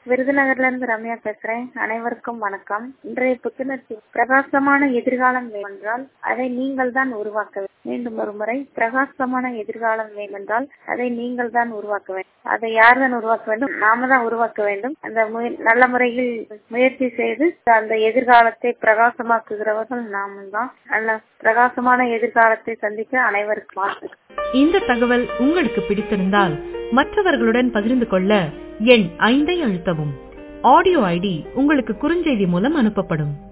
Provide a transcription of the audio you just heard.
விருதுநகர்ல இருந்து ரம்யா பேசுறேன் அனைவருக்கும் வணக்கம் இன்றைய புத்துணர்ச்சி பிரகாசமான எதிர்காலம் வேண்டுமென்றால் அதை நீங்கள் தான் உருவாக்க வேண்டும் மீண்டும் ஒரு முறை பிரகாசமான எதிர்காலம் வேண்டுமென்றால் அதை நீங்கள் தான் உருவாக்க வேண்டும் அதை யார் தான் உருவாக்க வேண்டும் நாம தான் உருவாக்க வேண்டும் அந்த முய- நல்ல முறையில் முயற்சி செய்து அந்த எதிர்காலத்தை பிரகாசமாக்குகிறவர்கள் நாமும் தான் நல்ல பிரகாசமான எதிர்காலத்தை சந்திக்க அனைவருக்கும் வாழ்த்துக்கள் இந்த தகவல் உங்களுக்கு பிடித்திருந்தால் மற்றவர்களுடன் பகிர்ந்து கொள்ள எண் ஐந்தை அழுத்தவும் ஆடியோ ஐடி உங்களுக்கு குறுஞ்செய்தி மூலம் அனுப்பப்படும்